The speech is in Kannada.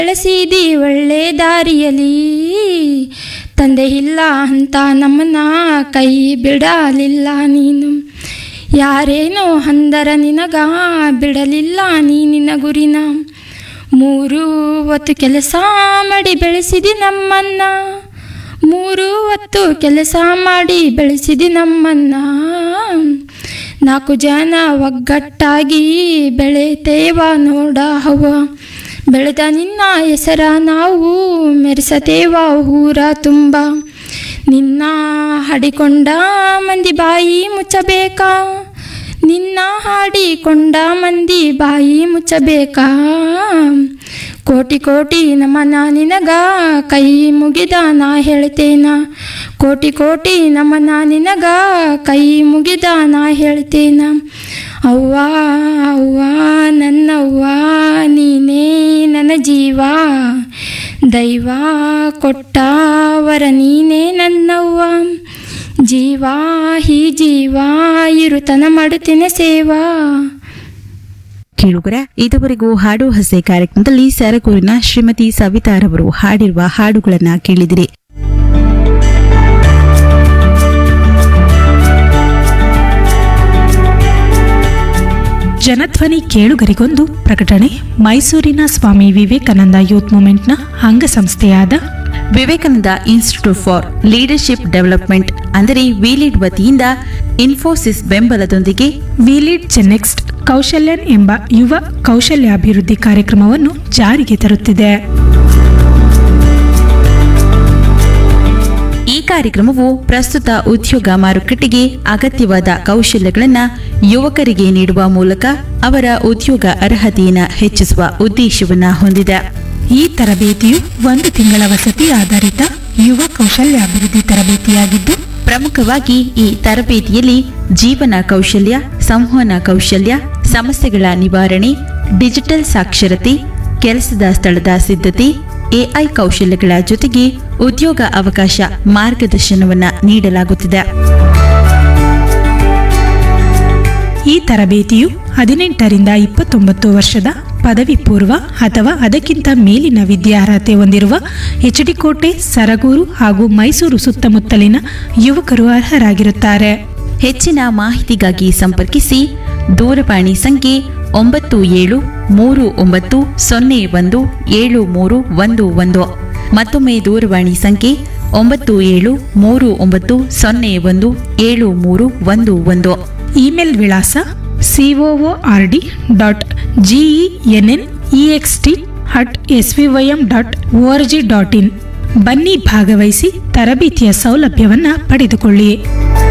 ಬೆಳೆಸಿದಿ ಒಳ್ಳೆ ದಾರಿಯಲಿ ತಂದೆ ಇಲ್ಲ ಅಂತ ನಮ್ಮನ್ನ ಕೈ ಬಿಡಲಿಲ್ಲ ನೀನು ಯಾರೇನೋ ಅಂದರ ನಿನಗ ಬಿಡಲಿಲ್ಲ ನೀ ನಿನ್ನ ಗುರಿನ ಮೂರು ಹೊತ್ತು ಕೆಲಸ ಮಾಡಿ ಬೆಳೆಸಿದಿ ನಮ್ಮನ್ನ ಮೂರು ಹೊತ್ತು ಕೆಲಸ ಮಾಡಿ ಬೆಳೆಸಿದಿ ನಮ್ಮನ್ನ ನಾಲ್ಕು ಜನ ಒಗ್ಗಟ್ಟಾಗಿ ಬೆಳೆತೇವ ನೋಡ ಹವ ಬೆಳೆದ ನಿನ್ನ ಹೆಸರ ನಾವು ಮೆರೆಸತೇವ ಊರ ತುಂಬ ನಿನ್ನ ಹಾಡಿಕೊಂಡ ಮಂದಿ ಬಾಯಿ ಮುಚ್ಚಬೇಕಾ ನಿನ್ನ ಹಾಡಿಕೊಂಡ ಮಂದಿ ಬಾಯಿ ಮುಚ್ಚಬೇಕಾ ಕೋಟಿ ಕೋಟಿ ನಮನ ನಿನಗ ಕೈ ಮುಗಿದ ನಾ ಹೇಳ್ತೇನ ಕೋಟಿ ಕೋಟಿ ನಮನ ನಿನಗ ಕೈ ಮುಗಿದ ನಾ ಹೇಳ್ತೇನ ಅವ್ವ ಅವ್ವ ನನ್ನವ್ವ ನೀನೇ ನನ್ನ ಜೀವ ದೈವ ಕೊಟ್ಟವರ ನೀನೇ ನನ್ನವ್ವ ಜೀವ ಹಿ ಜೀವ ಇರುತನ ಮಾಡುತ್ತೇನೆ ಸೇವಾ ಕೇಳುಗರ ಇದುವರೆಗೂ ಹಾಡು ಹಸೆ ಕಾರ್ಯಕ್ರಮದಲ್ಲಿ ಸರಗೂರಿನ ಶ್ರೀಮತಿ ಸವಿತಾರವರು ಹಾಡಿರುವ ಹಾಡುಗಳನ್ನ ಕೇಳಿದಿರಿ ಜನಧ್ವನಿ ಕೇಳುಗರಿಗೊಂದು ಪ್ರಕಟಣೆ ಮೈಸೂರಿನ ಸ್ವಾಮಿ ವಿವೇಕಾನಂದ ಯೂತ್ ಮೂವ್ಮೆಂಟ್ನ ಅಂಗಸಂಸ್ಥೆಯಾದ Vivekananda institute for leadership development ಅಂದರೆ ವಿಲೀಡ್ ವತಿಯಿಂದ ಇನ್ಫೋಸಿಸ್ ಬೆಂಬಲದೊಂದಿಗೆ ವಿಲಿಡ್ ಚೆನ್ನೆಕ್ಸ್ಟ್ ಕೌಶಲ್ಯನ್ ಎಂಬ ಯುವ ಕೌಶಲ್ಯಾಭಿವೃದ್ಧಿ ಕಾರ್ಯಕ್ರಮವನ್ನು ಜಾರಿಗೆ ತರುತ್ತಿದೆ ಈ ಕಾರ್ಯಕ್ರಮವು ಪ್ರಸ್ತುತ ಉದ್ಯೋಗ ಮಾರುಕಟ್ಟೆಗೆ ಅಗತ್ಯವಾದ ಕೌಶಲ್ಯಗಳನ್ನು ಯುವಕರಿಗೆ ನೀಡುವ ಮೂಲಕ ಅವರ ಉದ್ಯೋಗ ಅರ್ಹತೆಯನ್ನು ಹೆಚ್ಚಿಸುವ ಉದ್ದೇಶವನ್ನ ಹೊಂದಿದೆ ಈ ತರಬೇತಿಯು ಒಂದು ತಿಂಗಳ ವಸತಿ ಆಧಾರಿತ ಯುವ ಕೌಶಲ್ಯಾಭಿವೃದ್ಧಿ ತರಬೇತಿಯಾಗಿದ್ದು ಪ್ರಮುಖವಾಗಿ ಈ ತರಬೇತಿಯಲ್ಲಿ ಜೀವನ ಕೌಶಲ್ಯ ಸಂವಹನ ಕೌಶಲ್ಯ ಸಮಸ್ಯೆಗಳ ನಿವಾರಣೆ ಡಿಜಿಟಲ್ ಸಾಕ್ಷರತೆ ಕೆಲಸದ ಸ್ಥಳದ ಸಿದ್ಧತೆ ಎಐ ಕೌಶಲ್ಯಗಳ ಜೊತೆಗೆ ಉದ್ಯೋಗ ಅವಕಾಶ ಮಾರ್ಗದರ್ಶನವನ್ನ ನೀಡಲಾಗುತ್ತಿದೆ ಈ ತರಬೇತಿಯು ಹದಿನೆಂಟರಿಂದ ಇಪ್ಪತ್ತೊಂಬತ್ತು ವರ್ಷದ ಪದವಿ ಪೂರ್ವ ಅಥವಾ ಅದಕ್ಕಿಂತ ಮೇಲಿನ ವಿದ್ಯಾರ್ಹತೆ ಹೊಂದಿರುವ ಎಚ್ಡಿಕೋಟೆ ಸರಗೂರು ಹಾಗೂ ಮೈಸೂರು ಸುತ್ತಮುತ್ತಲಿನ ಯುವಕರು ಅರ್ಹರಾಗಿರುತ್ತಾರೆ ಹೆಚ್ಚಿನ ಮಾಹಿತಿಗಾಗಿ ಸಂಪರ್ಕಿಸಿ ದೂರವಾಣಿ ಸಂಖ್ಯೆ ಒಂಬತ್ತು ಏಳು ಮೂರು ಒಂಬತ್ತು ಸೊನ್ನೆ ಒಂದು ಏಳು ಮೂರು ಒಂದು ಒಂದು ಮತ್ತೊಮ್ಮೆ ದೂರವಾಣಿ ಸಂಖ್ಯೆ ಒಂಬತ್ತು ಏಳು ಮೂರು ಒಂಬತ್ತು ಸೊನ್ನೆ ಒಂದು ಏಳು ಮೂರು ಒಂದು ಒಂದು ಇಮೇಲ್ ವಿಳಾಸ COO R D dot GENN EXT at S V Y M dot O R G dot in ಬನ್ನಿ ಭಾಗವಹಿಸಿ ತರಬೇತಿಯ ಸೌಲಭ್ಯವನ್ನು ಪಡೆದುಕೊಳ್ಳಿ